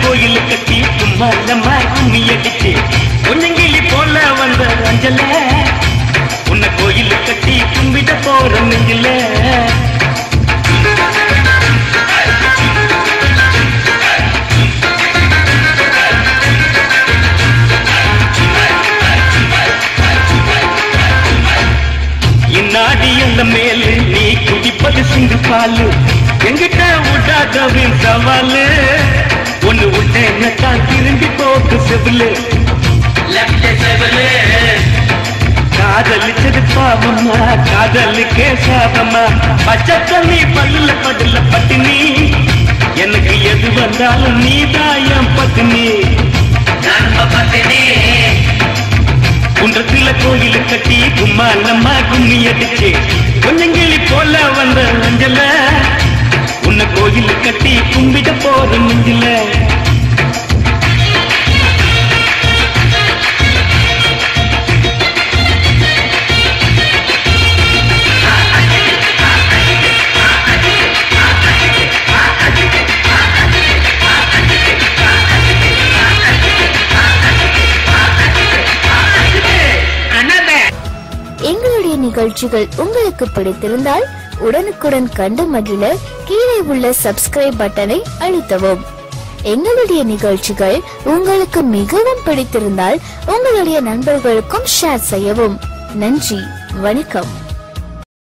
கோயில் கட்டி கும்மாலம்மா கும்மி அடிச்சு பொன்னங்கிளி போல வந்த அஞ்சல உன்னை கோயில் கட்டி கும்பிட போற நெஞ்சில இந்நாடி அந்த மேலு நீ குடிப்பது சிந்து பாலு எங்கிட்ட விட்டாதவின் சவாலு ஒண்ணு விட்டேன்னு தான் திரும்பி போக்கு செவிலு காதலிச்சது பாவம்மா காதலுக்கே சாபம்மா பச்சை தண்ணி பல்ல படல பட்டினி எனக்கு எது வந்தாலும் நீ தாயம் பத்தினி குன்றத்துல கோயில் கட்டி கும்மாலம்மா கும்மி அடிச்சு கொஞ்சங்கிளி போல வந்த அஞ்சல உன்னை கோயில் கட்டி கும்பிட போற நெஞ்சில எங்களுடைய நிகழ்ச்சிகள் உங்களுக்கு பிடித்திருந்தால் உடனுக்குடன் கண்டு மகிழ கீழே உள்ள சப்ஸ்கிரைப் பட்டனை அழுத்தவும் எங்களுடைய நிகழ்ச்சிகள் உங்களுக்கு மிகவும் பிடித்திருந்தால் உங்களுடைய நண்பர்களுக்கும் ஷேர் செய்யவும் நன்றி வணக்கம்